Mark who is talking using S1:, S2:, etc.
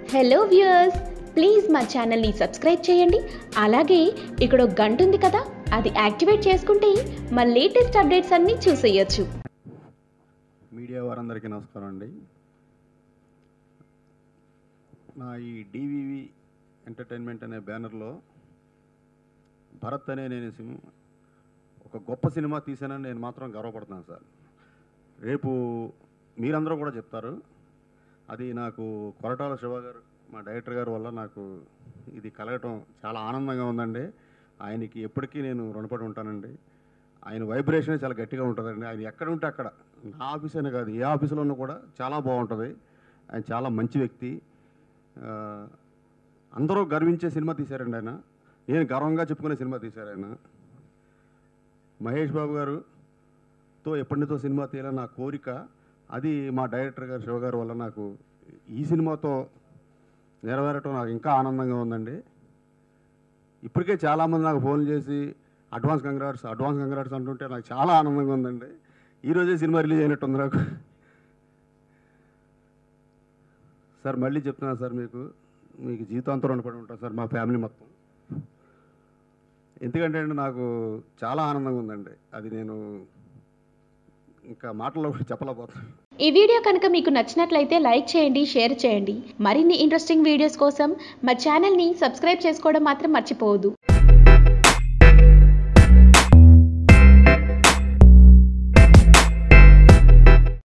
S1: hello viewers please మా ఛానల్ని subscribe చేయండి అలాగే ఇక్కడ ఒక గంట ఉంది కదా అది యాక్టివేట్ చేసుకుంటే మా లేటెస్ట్ అప్డేట్స్ అన్నీ చూసేయొచ్చు
S2: మీడియా వారందరికీ నమస్కారం అండి నా ఈ డివివి ఎంటర్టైన్మెంట్ అనే బ్యానర్లో భరత్ అనే నేను సినిమా ఒక గొప్ప సినిమా తీశానని నేను మాత్రం గర్వపడుతున్నాను సార్ రేపు మీరందరూ కూడా చెప్తారు అది నాకు కొరటాల శివ గారు మా డైరెక్టర్ గారు వల్ల నాకు ఇది కలగటం చాలా ఆనందంగా ఉందండి ఆయనకి ఎప్పటికీ నేను రుణపడి ఉంటానండి ఆయన వైబ్రేషన్ చాలా గట్టిగా ఉంటుందండి ఆయన ఎక్కడ ఉంటే అక్కడ నా ఆఫీస్ అనే కాదు ఏ ఆఫీసులో ఉన్నా కూడా చాలా బాగుంటుంది ఆయన చాలా మంచి వ్యక్తి ఆ, అందరూ గర్వించే సినిమా తీశారండి ఆయన నేను గర్వంగా చెప్పుకునే సినిమా తీశారు ఆయన మహేష్ బాబు గారుతో ఎప్పటితో సినిమా తీయాలని నా కోరిక అది మా డైరెక్టర్ గారు శివ గారి వల్ల నాకు ఈ సినిమాతో నెరవేరటం నాకు ఇంకా ఆనందంగా ఉందండి ఇప్పటికే చాలామంది నాకు ఫోన్ చేసి అడ్వాన్స్ కంగ్రాట్స్ అడ్వాన్స్ కంగ్రాట్స్ అంటుంటే నాకు చాలా ఆనందంగా ఉందండి ఈరోజే సినిమా రిలీజ్ అయినట్టుంది నాకు సార్ మళ్ళీ చెప్తున్నాను సార్ మీకు మీకు జీవితాంతం రుణపడి ఉంటాను సార్ మా ఫ్యామిలీ మొత్తం ఎందుకంటే అండి నాకు చాలా ఆనందంగా ఉందండి అది నేను ఇంకా మాటల్లో కూడా చెప్పలేకపోతాను
S1: ఈ వీడియో కనుక మీకు నచ్చినట్లయితే లైక్ చేయండి షేర్ చేయండి మరిన్ని ఇంట్రెస్టింగ్ వీడియోస్ కోసం మా ఛానల్ని సబ్స్క్రైబ్ చేసుకోవడం మాత్రం మర్చిపోవద్దు